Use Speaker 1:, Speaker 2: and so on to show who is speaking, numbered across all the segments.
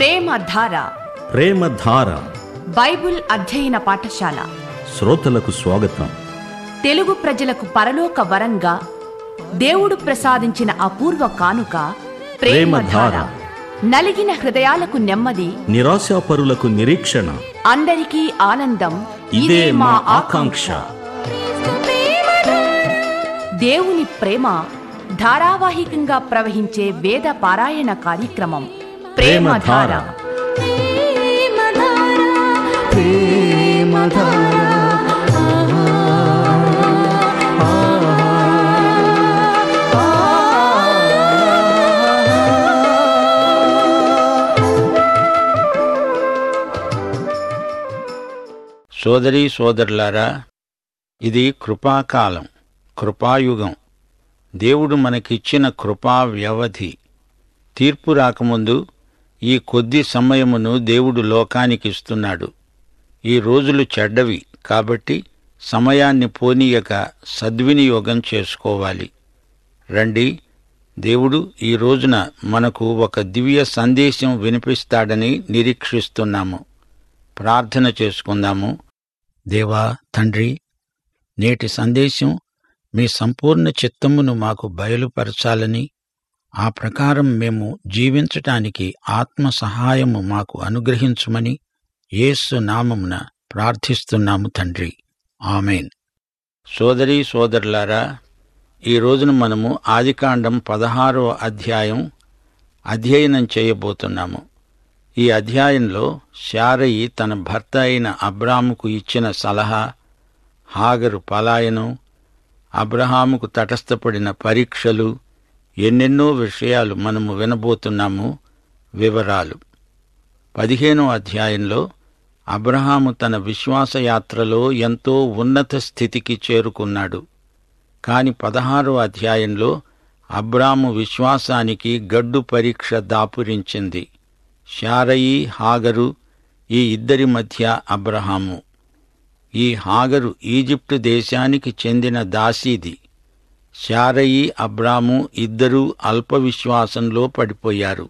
Speaker 1: ప్రేమధార
Speaker 2: ప్రేమధార
Speaker 1: Bible అధ్యయన పాఠశాల
Speaker 2: శ్రోతలకు స్వాగతం
Speaker 1: తెలుగు ప్రజలకు పరలోక వరంగా దేవుడు ప్రసాదించిన అపూర్వ కానుక ప్రేమధార
Speaker 2: ప్రేమధార.
Speaker 1: నలిగిన హృదయాలకు నెమ్మది
Speaker 2: నిరాశాపరులకు నిరీక్షణ
Speaker 1: అందరికీ ఆనందం
Speaker 2: ఇదే మా ఆకాంక్ష
Speaker 1: దేవుని ప్రేమ ధారావాహికంగా ప్రవహించే వేద పారాయణ కార్యక్రమం ప్రేమధార
Speaker 2: ప్రేమధార.
Speaker 3: సోదరీ సోదరులారా ఇది కృపాకాలం కృపాయుగం దేవుడు మనకిచ్చిన కృపా వ్యవధి తీర్పు రాకముందు ఈ కొద్ది సమయమును దేవుడు లోకానికి ఇస్తున్నాడు ఈ రోజులు చెడ్డవి కాబట్టి సమయాన్ని పోనీయక సద్వినియోగం చేసుకోవాలి రండి దేవుడు ఈ రోజున మనకు ఒక దివ్య సందేశం వినిపిస్తాడని నిరీక్షిస్తున్నాము ప్రార్థన చేసుకుందాము దేవా తండ్రి నేటి సందేశం మీ సంపూర్ణ చిత్తమును మాకు బయలుపరచాలని ఆ ప్రకారం మేము జీవించటానికి ఆత్మ సహాయము మాకు అనుగ్రహించుమని యేసు నామమున ప్రార్థిస్తున్నాము తండ్రి ఆమెన్ సోదరీ సోదరులారా ఈ రోజున మనము ఆదికాండం పదహారో అధ్యాయం అధ్యయనం చేయబోతున్నాము ఈ అధ్యాయంలో శారయి తన భర్త అయిన అబ్రాముకు ఇచ్చిన సలహా హాగరు పలాయనం అబ్రహాముకు తటస్థపడిన పరీక్షలు ఎన్నెన్నో విషయాలు మనము వినబోతున్నాము వివరాలు పదిహేనో అధ్యాయంలో అబ్రహాము తన విశ్వాసయాత్రలో ఎంతో ఉన్నత స్థితికి చేరుకున్నాడు కాని పదహారో అధ్యాయంలో అబ్రాము విశ్వాసానికి గడ్డు పరీక్ష దాపురించింది శారయి హాగరు ఈ ఇద్దరి మధ్య అబ్రహాము ఈ హాగరు ఈజిప్టు దేశానికి చెందిన దాసీది శారయి అబ్రాము ఇద్దరూ అల్ప విశ్వాసంలో పడిపోయారు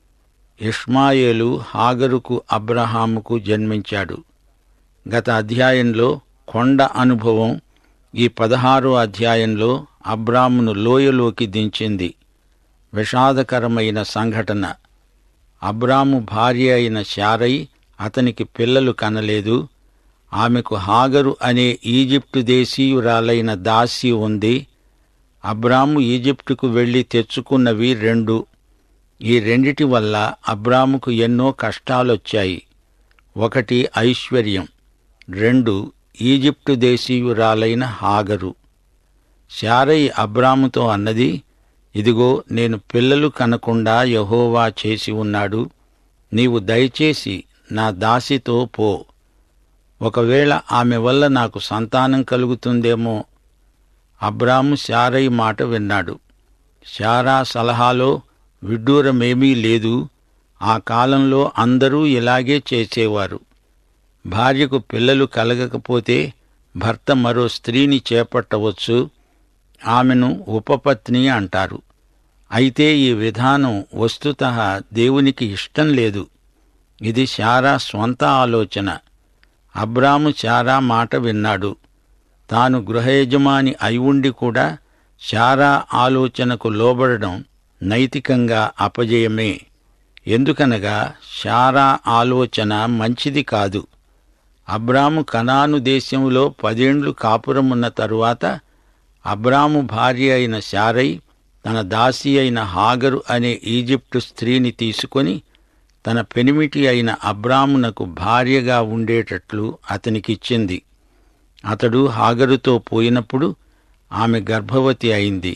Speaker 3: ఇష్మాయేలు హాగరుకు అబ్రహాముకు జన్మించాడు గత అధ్యాయంలో కొండ అనుభవం ఈ పదహారో అధ్యాయంలో అబ్రామును లోయలోకి దించింది విషాదకరమైన సంఘటన అబ్రాము భార్య అయిన శారై అతనికి పిల్లలు కనలేదు ఆమెకు హాగరు అనే ఈజిప్టు దేశీయురాలైన దాసి ఉంది అబ్రాము ఈజిప్టుకు వెళ్లి తెచ్చుకున్నవి రెండు ఈ రెండిటి వల్ల అబ్రాముకు ఎన్నో కష్టాలొచ్చాయి ఒకటి ఐశ్వర్యం రెండు ఈజిప్టు దేశీయురాలైన హాగరు శారయి అబ్రాముతో అన్నది ఇదిగో నేను పిల్లలు కనకుండా యహోవా చేసి ఉన్నాడు నీవు దయచేసి నా దాసితో పో ఒకవేళ ఆమె వల్ల నాకు సంతానం కలుగుతుందేమో అబ్రాము శారయి మాట విన్నాడు శారా సలహాలో విడ్డూరమేమీ లేదు ఆ కాలంలో అందరూ ఇలాగే చేసేవారు భార్యకు పిల్లలు కలగకపోతే భర్త మరో స్త్రీని చేపట్టవచ్చు ఆమెను ఉపపత్ని అంటారు అయితే ఈ విధానం వస్తుత దేవునికి ఇష్టం లేదు ఇది శారా స్వంత ఆలోచన అబ్రాము శారా మాట విన్నాడు తాను గృహయజమాని అయి ఉండి కూడా శారా ఆలోచనకు లోబడడం నైతికంగా అపజయమే ఎందుకనగా శారా ఆలోచన మంచిది కాదు అబ్రాము కనాను దేశంలో పదేండ్లు కాపురమున్న తరువాత అబ్రాము భార్య అయిన శారై తన దాసి అయిన హాగరు అనే ఈజిప్టు స్త్రీని తీసుకొని తన పెనిమిటి అయిన అబ్రామునకు భార్యగా ఉండేటట్లు అతనికిచ్చింది అతడు హాగరుతో పోయినప్పుడు ఆమె గర్భవతి అయింది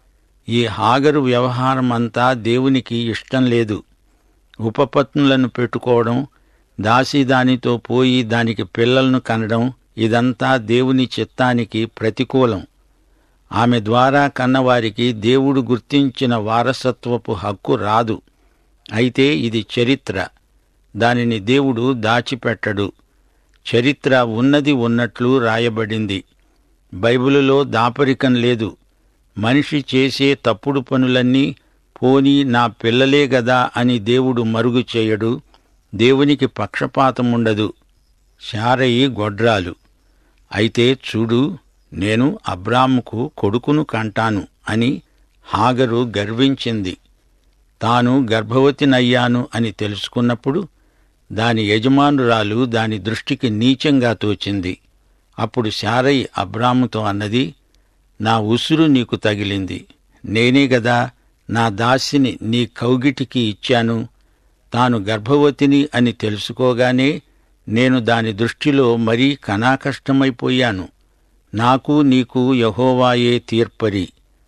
Speaker 3: ఈ హాగరు వ్యవహారమంతా దేవునికి ఇష్టం లేదు ఉపపత్నులను పెట్టుకోవడం దాసి దానితో పోయి దానికి పిల్లలను కనడం ఇదంతా దేవుని చిత్తానికి ప్రతికూలం ఆమె ద్వారా కన్నవారికి దేవుడు గుర్తించిన వారసత్వపు హక్కు రాదు అయితే ఇది చరిత్ర దానిని దేవుడు దాచిపెట్టడు చరిత్ర ఉన్నది ఉన్నట్లు రాయబడింది బైబిలులో దాపరికం లేదు మనిషి చేసే తప్పుడు పనులన్నీ పోనీ నా పిల్లలే గదా అని దేవుడు మరుగు చేయడు దేవునికి పక్షపాతముండదు శారయి గొడ్రాలు అయితే చూడు నేను అబ్రాముకు కొడుకును కంటాను అని హాగరు గర్వించింది తాను గర్భవతినయ్యాను అని తెలుసుకున్నప్పుడు దాని యజమానురాలు దాని దృష్టికి నీచంగా తోచింది అప్పుడు శారయి అబ్రాముతో అన్నది నా ఉసురు నీకు తగిలింది నేనే గదా నా దాసిని నీ కౌగిటికి ఇచ్చాను తాను గర్భవతిని అని తెలుసుకోగానే నేను దాని దృష్టిలో మరీ కనాకష్టమైపోయాను నాకు నీకు యహోవాయే తీర్పరి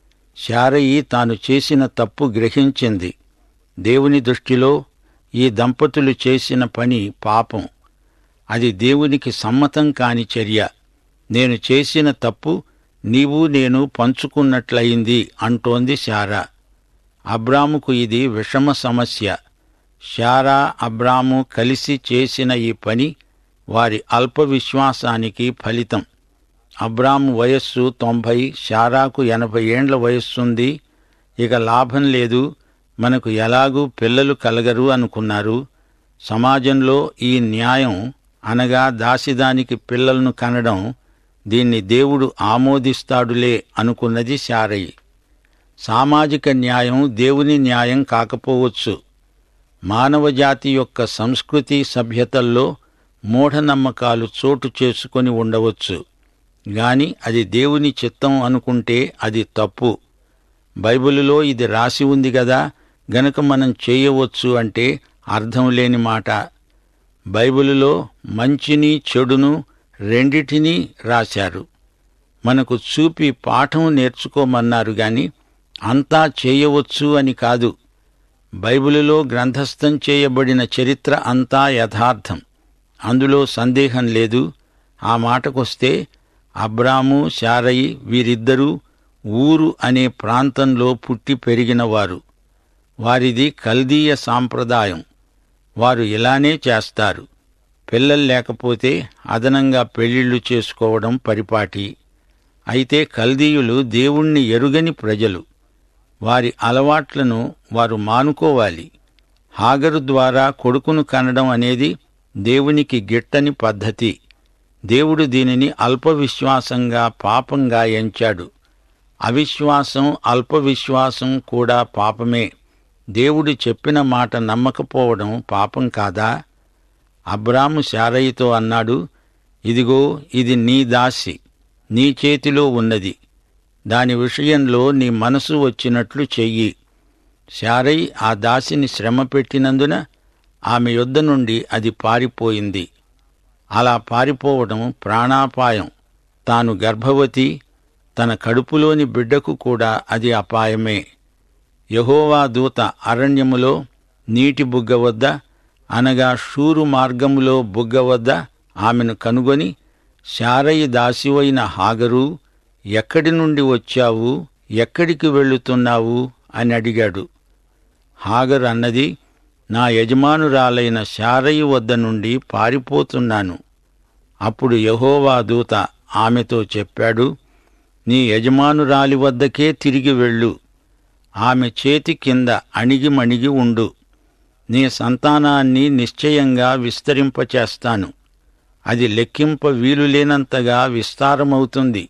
Speaker 3: శారయి తాను చేసిన తప్పు గ్రహించింది దేవుని దృష్టిలో ఈ దంపతులు చేసిన పని పాపం అది దేవునికి సమ్మతం కాని చర్య నేను చేసిన తప్పు నీవు నేను పంచుకున్నట్లయింది అంటోంది శారా అబ్రాముకు ఇది విషమ సమస్య శారా అబ్రాము కలిసి చేసిన ఈ పని వారి అల్ప విశ్వాసానికి ఫలితం అబ్రాము వయస్సు తొంభై శారాకు ఎనభై ఏండ్ల వయస్సుంది ఇక లాభం లేదు మనకు ఎలాగూ పిల్లలు కలగరు అనుకున్నారు సమాజంలో ఈ న్యాయం అనగా దాసిదానికి పిల్లలను కనడం దీన్ని దేవుడు ఆమోదిస్తాడులే అనుకున్నది శారయి సామాజిక న్యాయం దేవుని న్యాయం కాకపోవచ్చు మానవజాతి యొక్క సంస్కృతి సభ్యతల్లో మూఢనమ్మకాలు చోటు చేసుకొని ఉండవచ్చు గాని అది దేవుని చిత్తం అనుకుంటే అది తప్పు బైబిలులో ఇది రాసి ఉంది గదా గనక మనం చేయవచ్చు అంటే అర్థం లేని మాట బైబిలులో మంచిని చెడును రెండిటినీ రాశారు మనకు చూపి పాఠం నేర్చుకోమన్నారు గాని అంతా చేయవచ్చు అని కాదు బైబిలులో గ్రంథస్థం చేయబడిన చరిత్ర అంతా యథార్థం అందులో సందేహం లేదు ఆ మాటకొస్తే అబ్రాము శారయి వీరిద్దరూ ఊరు అనే ప్రాంతంలో పుట్టి పెరిగినవారు వారిది కల్దీయ సాంప్రదాయం వారు ఇలానే చేస్తారు పిల్లలు లేకపోతే అదనంగా పెళ్లిళ్లు చేసుకోవడం పరిపాటి అయితే కల్దీయులు దేవుణ్ణి ఎరుగని ప్రజలు వారి అలవాట్లను వారు మానుకోవాలి హాగరు ద్వారా కొడుకును కనడం అనేది దేవునికి గిట్టని పద్ధతి దేవుడు దీనిని అల్పవిశ్వాసంగా పాపంగా ఎంచాడు అవిశ్వాసం అల్పవిశ్వాసం కూడా పాపమే దేవుడు చెప్పిన మాట నమ్మకపోవడం పాపం కాదా అబ్రాము శారయితో అన్నాడు ఇదిగో ఇది నీ దాసి నీ చేతిలో ఉన్నది దాని విషయంలో నీ మనసు వచ్చినట్లు చెయ్యి శారై ఆ దాసిని శ్రమ పెట్టినందున ఆమె యొద్ద నుండి అది పారిపోయింది అలా పారిపోవడం ప్రాణాపాయం తాను గర్భవతి తన కడుపులోని బిడ్డకు కూడా అది అపాయమే యహోవా దూత అరణ్యములో నీటి బుగ్గ వద్ద అనగా షూరు మార్గములో బుగ్గ వద్ద ఆమెను కనుగొని శారయి దాసివైన హాగరు ఎక్కడి నుండి వచ్చావు ఎక్కడికి వెళ్ళుతున్నావు అని అడిగాడు హాగరు అన్నది నా యజమానురాలైన శారయి వద్ద నుండి పారిపోతున్నాను అప్పుడు యహోవా దూత ఆమెతో చెప్పాడు నీ యజమానురాలి వద్దకే తిరిగి వెళ్ళు ఆమె చేతి కింద అణిగిమణిగి ఉండు నీ సంతానాన్ని నిశ్చయంగా విస్తరింపచేస్తాను అది లెక్కింప వీలులేనంతగా విస్తారమవుతుంది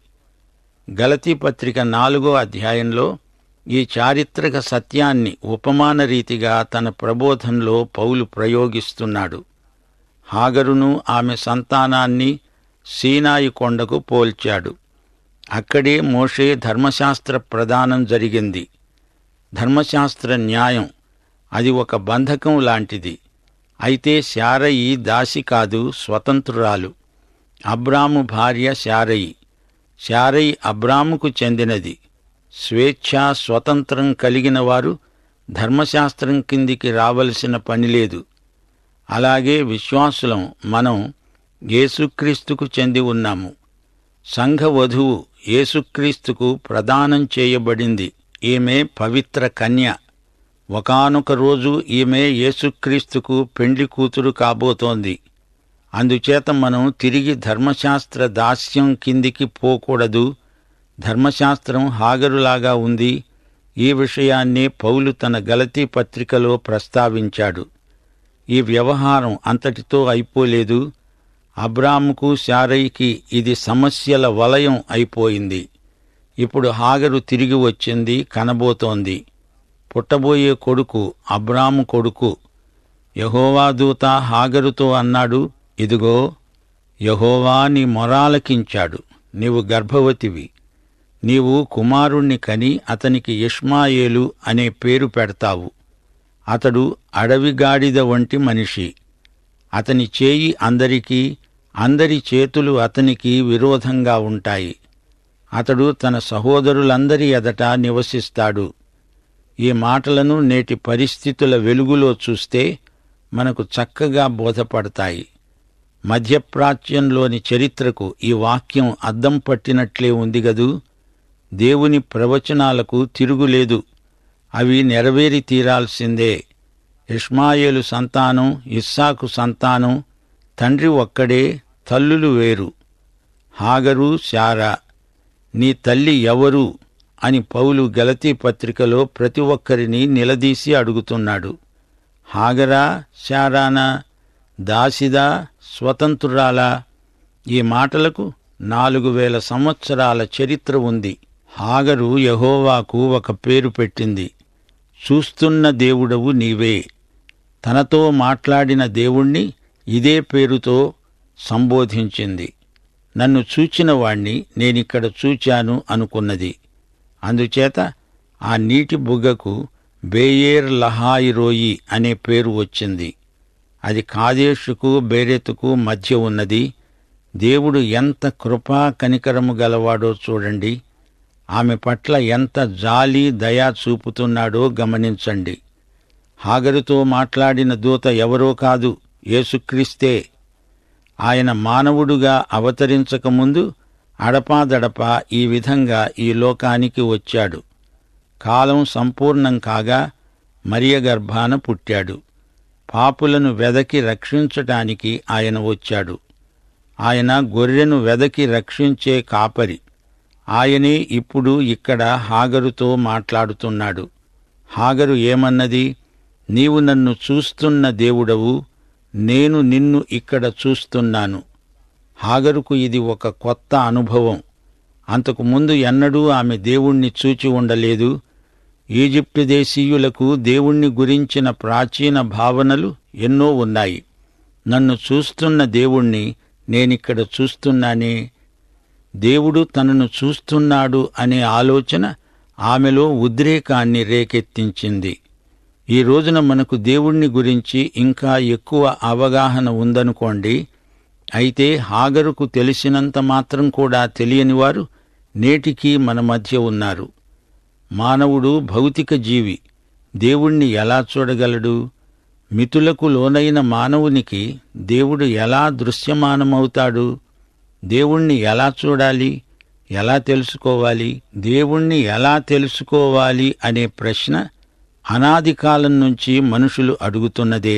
Speaker 3: గలతీ పత్రిక నాలుగో అధ్యాయంలో ఈ చారిత్రక సత్యాన్ని ఉపమాన రీతిగా తన ప్రబోధంలో పౌలు ప్రయోగిస్తున్నాడు హాగరును ఆమె సంతానాన్ని సీనాయి కొండకు పోల్చాడు అక్కడే మోషే ధర్మశాస్త్ర ప్రదానం జరిగింది ధర్మశాస్త్ర న్యాయం అది ఒక బంధకం లాంటిది అయితే శారయి దాసి కాదు స్వతంత్రురాలు అబ్రాము భార్య శారయి శారయి అబ్రాముకు చెందినది స్వేచ్ఛ స్వతంత్రం కలిగిన వారు ధర్మశాస్త్రం కిందికి రావలసిన పని లేదు అలాగే విశ్వాసులం మనం యేసుక్రీస్తుకు చెంది ఉన్నాము సంఘ వధువు యేసుక్రీస్తుకు ప్రదానం చేయబడింది ఈమె పవిత్ర కన్య ఒకానొక రోజు ఈమె యేసుక్రీస్తుకు పెండ్లి కూతురు కాబోతోంది అందుచేత మనం తిరిగి ధర్మశాస్త్ర దాస్యం కిందికి పోకూడదు ధర్మశాస్త్రం హాగరులాగా ఉంది ఈ విషయాన్నే పౌలు తన గలతీ పత్రికలో ప్రస్తావించాడు ఈ వ్యవహారం అంతటితో అయిపోలేదు అబ్రాముకు శారయికి ఇది సమస్యల వలయం అయిపోయింది ఇప్పుడు హాగరు తిరిగి వచ్చింది కనబోతోంది పుట్టబోయే కొడుకు అబ్రాము కొడుకు యహోవా దూత హాగరుతో అన్నాడు ఇదిగో యహోవా నీ మొరాలకించాడు నీవు గర్భవతివి నీవు కుమారుణ్ణి కని అతనికి ఇష్మాయేలు అనే పేరు పెడతావు అతడు అడవిగాడిద వంటి మనిషి అతని చేయి అందరికీ అందరి చేతులు అతనికి విరోధంగా ఉంటాయి అతడు తన సహోదరులందరి ఎదట నివసిస్తాడు ఈ మాటలను నేటి పరిస్థితుల వెలుగులో చూస్తే మనకు చక్కగా బోధపడతాయి మధ్యప్రాచ్యంలోని చరిత్రకు ఈ వాక్యం అద్దం పట్టినట్లే ఉంది గదూ దేవుని ప్రవచనాలకు తిరుగులేదు అవి నెరవేరి తీరాల్సిందే ఇష్మాయేలు సంతానం ఇస్సాకు సంతానం తండ్రి ఒక్కడే తల్లులు వేరు హాగరు శారా నీ తల్లి ఎవరు అని పౌలు గలతీ పత్రికలో ప్రతి ఒక్కరిని నిలదీసి అడుగుతున్నాడు హాగరా శారానా దాసిదా స్వతంత్రురాలా ఈ మాటలకు నాలుగు వేల సంవత్సరాల చరిత్ర ఉంది హాగరు యహోవాకు ఒక పేరు పెట్టింది చూస్తున్న దేవుడవు నీవే తనతో మాట్లాడిన దేవుణ్ణి ఇదే పేరుతో సంబోధించింది నన్ను చూచిన వాణ్ణి నేనిక్కడ చూచాను అనుకున్నది అందుచేత ఆ నీటి బుగ్గకు బేయేర్ లహాయిరోయి అనే పేరు వచ్చింది అది కాదేశుకు బేరెతుకు మధ్య ఉన్నది దేవుడు ఎంత కృపా కనికరము గలవాడో చూడండి ఆమె పట్ల ఎంత జాలి దయా చూపుతున్నాడో గమనించండి హాగరుతో మాట్లాడిన దూత ఎవరో కాదు యేసుక్రీస్తే ఆయన మానవుడుగా అవతరించకముందు అడపాదడపా ఈ విధంగా ఈ లోకానికి వచ్చాడు కాలం సంపూర్ణం కాగా మరియ గర్భాన పుట్టాడు పాపులను వెదకి రక్షించటానికి ఆయన వచ్చాడు ఆయన గొర్రెను వెదకి రక్షించే కాపరి ఆయనే ఇప్పుడు ఇక్కడ హాగరుతో మాట్లాడుతున్నాడు హాగరు ఏమన్నది నీవు నన్ను చూస్తున్న దేవుడవు నేను నిన్ను ఇక్కడ చూస్తున్నాను హాగరుకు ఇది ఒక కొత్త అనుభవం అంతకు ముందు ఎన్నడూ ఆమె దేవుణ్ణి చూచి ఉండలేదు ఈజిప్టు దేశీయులకు దేవుణ్ణి గురించిన ప్రాచీన భావనలు ఎన్నో ఉన్నాయి నన్ను చూస్తున్న దేవుణ్ణి నేనిక్కడ చూస్తున్నానే దేవుడు తనను చూస్తున్నాడు అనే ఆలోచన ఆమెలో ఉద్రేకాన్ని రేకెత్తించింది ఈ రోజున మనకు దేవుణ్ణి గురించి ఇంకా ఎక్కువ అవగాహన ఉందనుకోండి అయితే హాగరుకు తెలిసినంత మాత్రం కూడా తెలియని వారు నేటికీ మన మధ్య ఉన్నారు మానవుడు భౌతిక జీవి దేవుణ్ణి ఎలా చూడగలడు మితులకు లోనైన మానవునికి దేవుడు ఎలా దృశ్యమానమవుతాడు దేవుణ్ణి ఎలా చూడాలి ఎలా తెలుసుకోవాలి దేవుణ్ణి ఎలా తెలుసుకోవాలి అనే ప్రశ్న అనాది కాలం నుంచి మనుషులు అడుగుతున్నదే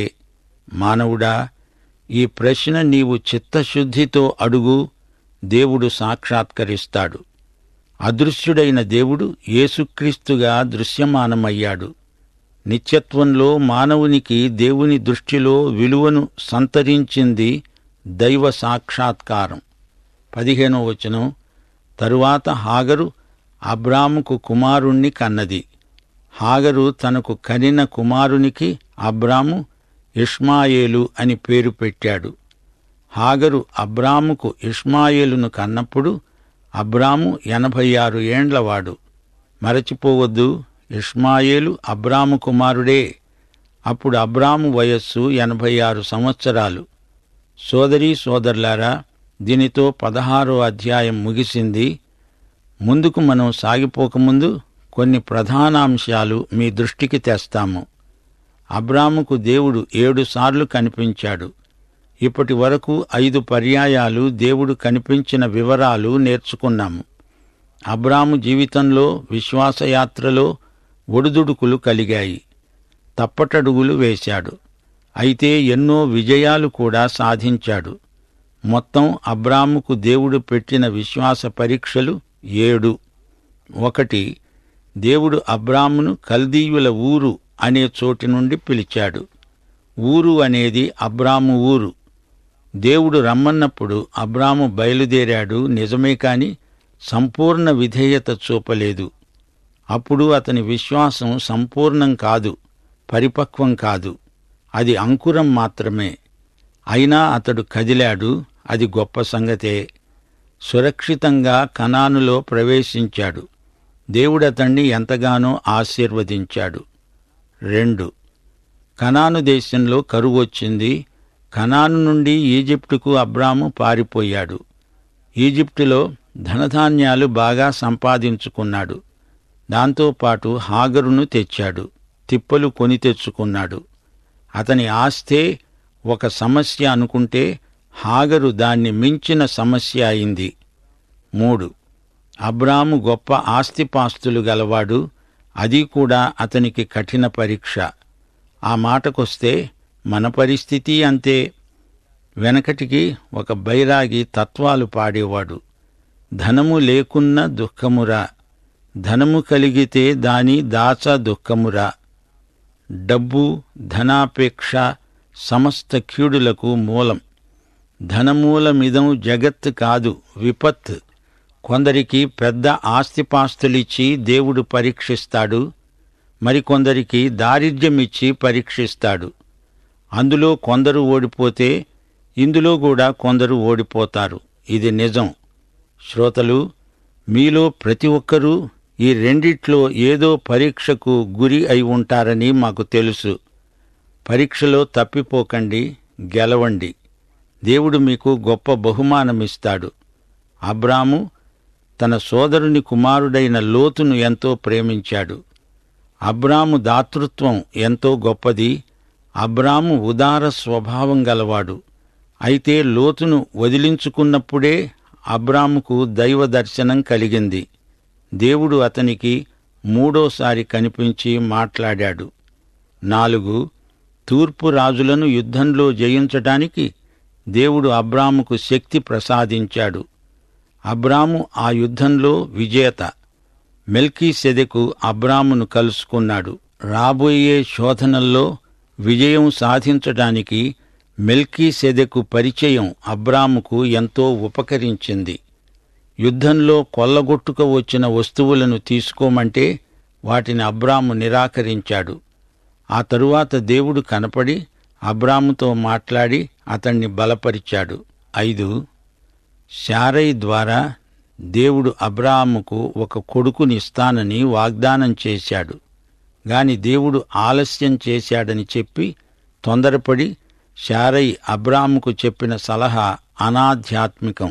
Speaker 3: మానవుడా ఈ ప్రశ్న నీవు చిత్తశుద్ధితో అడుగు దేవుడు సాక్షాత్కరిస్తాడు అదృశ్యుడైన దేవుడు యేసుక్రీస్తుగా దృశ్యమానమయ్యాడు నిత్యత్వంలో మానవునికి దేవుని దృష్టిలో విలువను సంతరించింది దైవ సాక్షాత్కారం పదిహేనో వచనం తరువాత హాగరు అబ్రాముకు కుమారుణ్ణి కన్నది హాగరు తనకు కనిన కుమారునికి అబ్రాము ఇష్మాయేలు అని పేరు పెట్టాడు హాగరు అబ్రాముకు ఇష్మాయేలును కన్నప్పుడు అబ్రాము ఎనభై ఆరు ఏండ్లవాడు మరచిపోవద్దు ఇష్మాయేలు అబ్రాము కుమారుడే అప్పుడు అబ్రాము వయస్సు ఎనభై ఆరు సంవత్సరాలు సోదరీ సోదరులారా దీనితో పదహారో అధ్యాయం ముగిసింది ముందుకు మనం సాగిపోకముందు కొన్ని ప్రధానాంశాలు మీ దృష్టికి తెస్తాము అబ్రాముకు దేవుడు ఏడుసార్లు కనిపించాడు ఇప్పటి వరకు ఐదు పర్యాయాలు దేవుడు కనిపించిన వివరాలు నేర్చుకున్నాము అబ్రాము జీవితంలో విశ్వాసయాత్రలో ఒడిదుడుకులు కలిగాయి తప్పటడుగులు వేశాడు అయితే ఎన్నో విజయాలు కూడా సాధించాడు మొత్తం అబ్రాముకు దేవుడు పెట్టిన విశ్వాస పరీక్షలు ఏడు ఒకటి దేవుడు అబ్రామును కల్దీయుల ఊరు అనే చోటి నుండి పిలిచాడు ఊరు అనేది అబ్రాము ఊరు దేవుడు రమ్మన్నప్పుడు అబ్రాము బయలుదేరాడు నిజమే కాని సంపూర్ణ విధేయత చూపలేదు అప్పుడు అతని విశ్వాసం సంపూర్ణం కాదు పరిపక్వం కాదు అది అంకురం మాత్రమే అయినా అతడు కదిలాడు అది గొప్ప సంగతే సురక్షితంగా కనానులో ప్రవేశించాడు దేవుడు అతణ్ణి ఎంతగానో ఆశీర్వదించాడు రెండు కనాను దేశంలో కరువు వచ్చింది కనాను నుండి ఈజిప్టుకు అబ్రాము పారిపోయాడు ఈజిప్టులో ధనధాన్యాలు బాగా సంపాదించుకున్నాడు దాంతోపాటు హాగరును తెచ్చాడు తిప్పలు కొని తెచ్చుకున్నాడు అతని ఆస్తే ఒక సమస్య అనుకుంటే హాగరు దాన్ని మించిన సమస్య అయింది మూడు అబ్రాము గొప్ప ఆస్తిపాస్తులు గలవాడు అది కూడా అతనికి కఠిన పరీక్ష ఆ మాటకొస్తే మన పరిస్థితి అంతే వెనకటికి ఒక బైరాగి తత్వాలు పాడేవాడు ధనము లేకున్న దుఃఖమురా ధనము కలిగితే దాని దాచ దుఃఖమురా డబ్బు ధనాపేక్ష సమస్త కీడులకు మూలం ధనమూలమిదం జగత్ కాదు విపత్ కొందరికి పెద్ద ఆస్తిపాస్తులిచ్చి దేవుడు పరీక్షిస్తాడు మరికొందరికి దారిద్ర్యమిచ్చి పరీక్షిస్తాడు అందులో కొందరు ఓడిపోతే ఇందులో కూడా కొందరు ఓడిపోతారు ఇది నిజం శ్రోతలు మీలో ప్రతి ఒక్కరూ ఈ రెండిట్లో ఏదో పరీక్షకు గురి అయి ఉంటారని మాకు తెలుసు పరీక్షలో తప్పిపోకండి గెలవండి దేవుడు మీకు గొప్ప బహుమానమిస్తాడు అబ్రాము తన సోదరుని కుమారుడైన లోతును ఎంతో ప్రేమించాడు అబ్రాము దాతృత్వం ఎంతో గొప్పది అబ్రాము ఉదార స్వభావం గలవాడు అయితే లోతును వదిలించుకున్నప్పుడే అబ్రాముకు దైవ దర్శనం కలిగింది దేవుడు అతనికి మూడోసారి కనిపించి మాట్లాడాడు నాలుగు తూర్పు రాజులను యుద్ధంలో జయించటానికి దేవుడు అబ్రాముకు శక్తి ప్రసాదించాడు అబ్రాము ఆ యుద్ధంలో విజేత మెల్కీ సెదెకు అబ్రామును కలుసుకున్నాడు రాబోయే శోధనల్లో విజయం సాధించటానికి మెల్కీ సెదెకు పరిచయం అబ్రాముకు ఎంతో ఉపకరించింది యుద్ధంలో కొల్లగొట్టుక వచ్చిన వస్తువులను తీసుకోమంటే వాటిని అబ్రాము నిరాకరించాడు ఆ తరువాత దేవుడు కనపడి అబ్రాముతో మాట్లాడి అతణ్ణి బలపరిచాడు ఐదు శారై ద్వారా దేవుడు అబ్రాముకు ఒక కొడుకునిస్తానని వాగ్దానం చేశాడు గాని దేవుడు ఆలస్యం చేశాడని చెప్పి తొందరపడి శారై అబ్రాముకు చెప్పిన సలహా అనాధ్యాత్మికం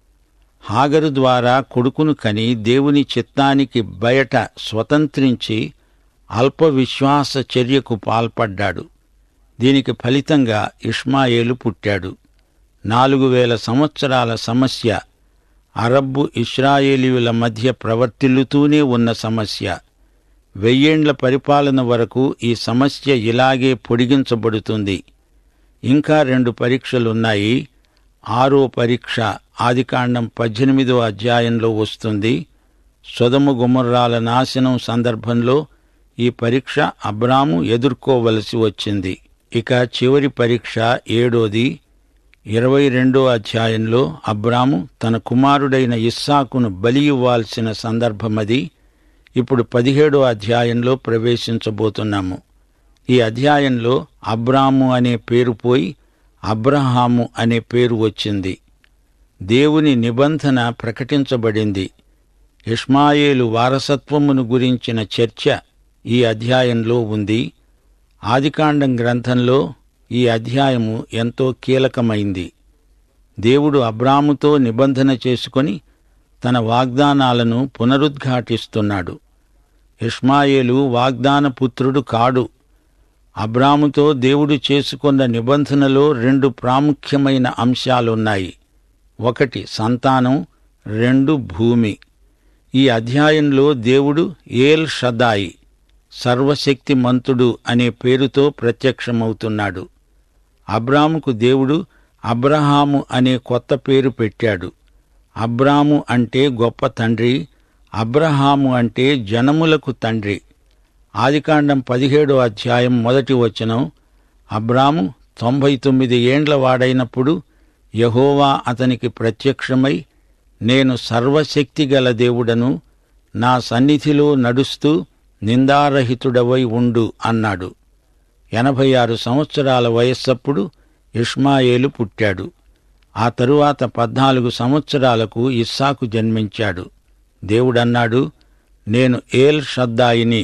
Speaker 3: హాగరు ద్వారా కొడుకును కని దేవుని చిత్తానికి బయట స్వతంత్రించి అల్ప విశ్వాస చర్యకు పాల్పడ్డాడు దీనికి ఫలితంగా ఇష్మాయేలు పుట్టాడు నాలుగు వేల సంవత్సరాల సమస్య అరబ్బు ఇస్రాయేలీయుల మధ్య ప్రవర్తిల్లుతూనే ఉన్న సమస్య వెయ్యేండ్ల పరిపాలన వరకు ఈ సమస్య ఇలాగే పొడిగించబడుతుంది ఇంకా రెండు పరీక్షలున్నాయి ఆరో పరీక్ష ఆదికాండం పద్దెనిమిదో అధ్యాయంలో వస్తుంది సొదము గుమర్రాల నాశనం సందర్భంలో ఈ పరీక్ష అబ్రాము ఎదుర్కోవలసి వచ్చింది ఇక చివరి పరీక్ష ఏడోది ఇరవై రెండో అధ్యాయంలో అబ్రాము తన కుమారుడైన ఇస్సాకును బలి ఇవ్వాల్సిన సందర్భమది ఇప్పుడు పదిహేడో అధ్యాయంలో ప్రవేశించబోతున్నాము ఈ అధ్యాయంలో అబ్రాము అనే పేరు పోయి అబ్రహాము అనే పేరు వచ్చింది దేవుని నిబంధన ప్రకటించబడింది ఇష్మాయేలు వారసత్వమును గురించిన చర్చ ఈ అధ్యాయంలో ఉంది ఆదికాండం గ్రంథంలో ఈ అధ్యాయము ఎంతో కీలకమైంది దేవుడు అబ్రాముతో నిబంధన చేసుకొని తన వాగ్దానాలను పునరుద్ఘాటిస్తున్నాడు ఇష్మాయేలు వాగ్దాన పుత్రుడు కాడు అబ్రాముతో దేవుడు చేసుకున్న నిబంధనలో రెండు ప్రాముఖ్యమైన అంశాలున్నాయి ఒకటి సంతానం రెండు భూమి ఈ అధ్యాయంలో దేవుడు ఏల్ షదాయి సర్వశక్తిమంతుడు అనే పేరుతో ప్రత్యక్షమవుతున్నాడు అబ్రాముకు దేవుడు అబ్రహాము అనే కొత్త పేరు పెట్టాడు అబ్రాము అంటే గొప్ప తండ్రి అబ్రహాము అంటే జనములకు తండ్రి ఆదికాండం పదిహేడో అధ్యాయం మొదటి వచనం అబ్రాము తొంభై తొమ్మిది ఏండ్ల వాడైనప్పుడు యహోవా అతనికి ప్రత్యక్షమై నేను సర్వశక్తిగల దేవుడను నా సన్నిధిలో నడుస్తూ నిందారహితుడవై ఉండు అన్నాడు ఎనభై ఆరు సంవత్సరాల వయస్సప్పుడు ఇష్మాయేలు పుట్టాడు ఆ తరువాత పద్నాలుగు సంవత్సరాలకు ఇస్సాకు జన్మించాడు దేవుడన్నాడు నేను ఏల్ షద్దాయిని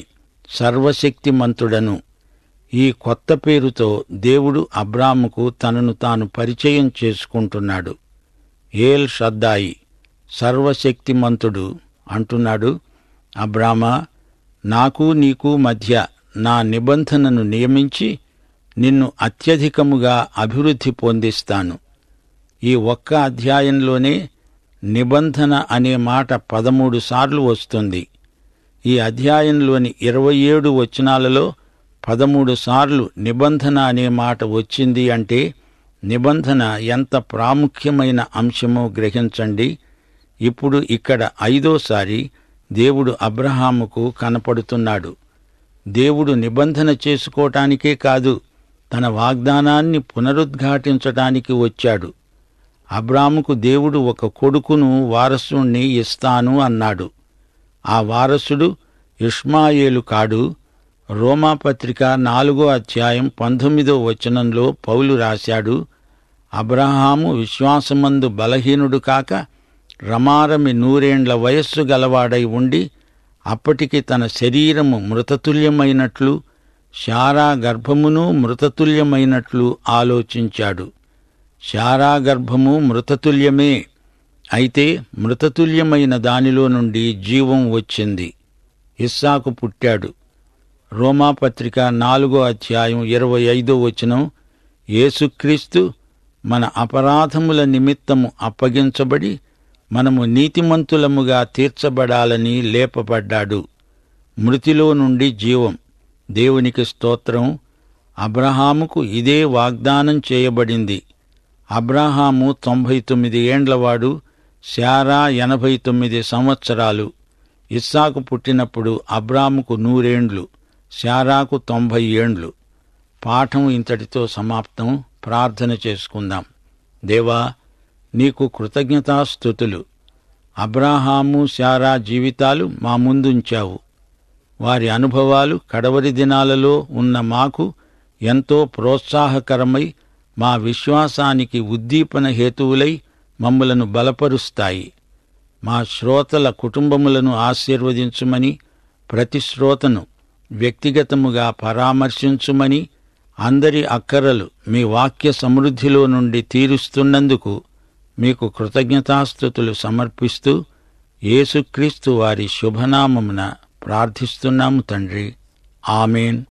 Speaker 3: సర్వశక్తిమంతుడను ఈ కొత్త పేరుతో దేవుడు అబ్రాముకు తనను తాను పరిచయం చేసుకుంటున్నాడు ఏల్ షద్దాయి సర్వశక్తిమంతుడు అంటున్నాడు అబ్రామా నాకు నీకు మధ్య నా నిబంధనను నియమించి నిన్ను అత్యధికముగా అభివృద్ధి పొందిస్తాను ఈ ఒక్క అధ్యాయంలోనే నిబంధన అనే మాట పదమూడు సార్లు వస్తుంది ఈ అధ్యాయంలోని ఇరవై ఏడు వచనాలలో పదమూడు సార్లు నిబంధన అనే మాట వచ్చింది అంటే నిబంధన ఎంత ప్రాముఖ్యమైన అంశమో గ్రహించండి ఇప్పుడు ఇక్కడ ఐదోసారి దేవుడు అబ్రహాముకు కనపడుతున్నాడు దేవుడు నిబంధన చేసుకోటానికే కాదు తన వాగ్దానాన్ని పునరుద్ఘాటించటానికి వచ్చాడు అబ్రాముకు దేవుడు ఒక కొడుకును వారసుణ్ణి ఇస్తాను అన్నాడు ఆ వారసుడు ఇష్మాయేలు కాడు రోమాపత్రిక నాలుగో అధ్యాయం పంతొమ్మిదో వచనంలో పౌలు రాశాడు అబ్రహాము విశ్వాసమందు బలహీనుడు కాక రమారమి నూరేండ్ల వయస్సు గలవాడై ఉండి అప్పటికి తన శరీరము మృతతుల్యమైనట్లు శారా గర్భమును మృతతుల్యమైనట్లు ఆలోచించాడు శారా గర్భము మృతతుల్యమే అయితే మృతతుల్యమైన దానిలో నుండి జీవం వచ్చింది ఇస్సాకు పుట్టాడు రోమాపత్రిక నాలుగో అధ్యాయం ఇరవై ఐదో వచనం యేసుక్రీస్తు మన అపరాధముల నిమిత్తము అప్పగించబడి మనము నీతిమంతులముగా తీర్చబడాలని లేపబడ్డాడు మృతిలో నుండి జీవం దేవునికి స్తోత్రం అబ్రహాముకు ఇదే వాగ్దానం చేయబడింది అబ్రహాము తొంభై తొమ్మిది ఏండ్లవాడు శారా ఎనభై తొమ్మిది సంవత్సరాలు ఇస్సాకు పుట్టినప్పుడు అబ్రాముకు నూరేండ్లు శారాకు తొంభై ఏండ్లు పాఠం ఇంతటితో సమాప్తం ప్రార్థన చేసుకుందాం దేవా నీకు కృతజ్ఞతాస్థుతులు అబ్రాహాము శారా జీవితాలు మా ముందుంచావు వారి అనుభవాలు కడవరి దినాలలో ఉన్న మాకు ఎంతో ప్రోత్సాహకరమై మా విశ్వాసానికి ఉద్దీపన హేతువులై మమ్మలను బలపరుస్తాయి మా శ్రోతల కుటుంబములను ఆశీర్వదించుమని ప్రతి శ్రోతను వ్యక్తిగతముగా పరామర్శించుమని అందరి అక్కరలు మీ వాక్య సమృద్ధిలో నుండి తీరుస్తున్నందుకు మీకు కృతజ్ఞతాస్థుతులు సమర్పిస్తూ యేసుక్రీస్తు వారి శుభనామమున ప్రార్థిస్తున్నాము తండ్రి ఆమెన్